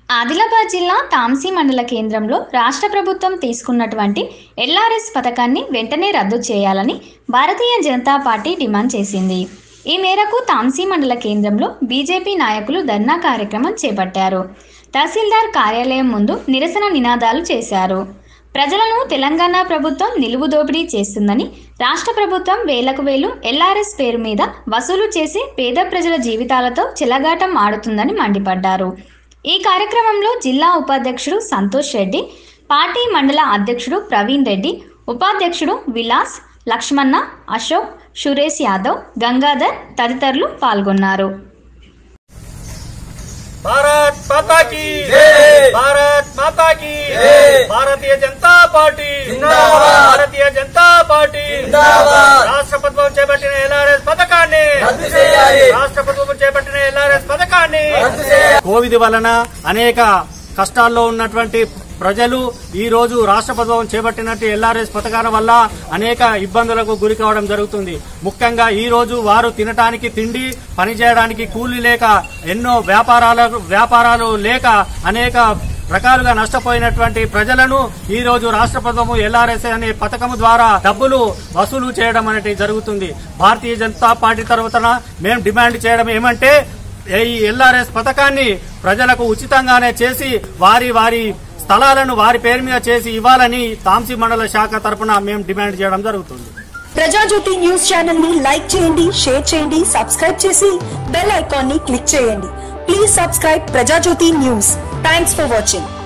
ఆదిలాబాద్ జిల్లా తాంసీ మండల కేంద్రంలో రాష్ట్ర ప్రభుత్వం తీసుకున్నటువంటి ఎల్ఆర్ఎస్ పథకాన్ని వెంటనే రద్దు చేయాలని భారతీయ జనతా పార్టీ డిమాండ్ చేసింది ఈ మేరకు తాంసీ మండల కేంద్రంలో బీజేపీ నాయకులు ధర్నా కార్యక్రమం చేపట్టారు తహసీల్దార్ కార్యాలయం ముందు నిరసన నినాదాలు చేశారు ప్రజలను తెలంగాణ ప్రభుత్వం నిలువు దోపిడీ చేస్తుందని రాష్ట్ర ప్రభుత్వం వేలకు వేలు ఎల్ఆర్ఎస్ పేరు మీద వసూలు చేసి పేద ప్రజల జీవితాలతో చెలగాటం ఆడుతుందని మండిపడ్డారు ఈ కార్యక్రమంలో జిల్లా ఉపాధ్యక్షుడు సంతోష్ రెడ్డి పార్టీ మండల అధ్యక్షుడు ప్రవీణ్ రెడ్డి ఉపాధ్యక్షుడు విలాస్ లక్ష్మణ అశోక్ సురేష్ యాదవ్ గంగాధర్ తదితరులు పాల్గొన్నారు భారత్ మాతా की భారత్ మాతా की భారతీయ జనతా పార్టీ భారతీయ జనతా పార్టీ రాష్ట్ర ప్రభుత్వం చేపట్టిన ఎల్ఆర్ఎస్ పథకాన్ని రాష్ట్ర ప్రభుత్వం చేపట్టిన ఎల్ఆర్ఎస్ పథకాన్ని కోవిడ్ వలన అనేక కష్టాల్లో ఉన్నటువంటి ప్రజలు ఈ రోజు రాష్ట్ర ప్రభుత్వం చేపట్టినట్టు ఎల్ఆర్ఎస్ పథకాల వల్ల అనేక ఇబ్బందులకు గురి కావడం జరుగుతుంది ముఖ్యంగా ఈ రోజు వారు తినటానికి తిండి పని చేయడానికి కూలీ లేక ఎన్నో వ్యాపారాల వ్యాపారాలు లేక అనేక రకాలుగా నష్టపోయినటువంటి ప్రజలను ఈ రోజు రాష్ట్ర ప్రభుత్వం ఎల్ఆర్ఎస్ అనే పథకం ద్వారా డబ్బులు వసూలు చేయడం అనేది జరుగుతుంది భారతీయ జనతా పార్టీ తరఫున మేము డిమాండ్ చేయడం ఏమంటే ఈ ఎల్ఆర్ఎస్ పథకాన్ని ప్రజలకు ఉచితంగానే చేసి వారి వారి స్థలాలను వారి పేరు మీద చేసి ఇవ్వాలని తాంసీ మండల శాఖ తరపున మేము డిమాండ్ చేయడం జరుగుతుంది ప్రజాజ్యోతి న్యూస్ ఛానల్ ని లైక్ చేయండి షేర్ చేయండి సబ్స్క్రైబ్ చేసి బెల్ ఐకాన్ ని క్లిక్ చేయండి please subscribe Prajajyoti news thanks for watching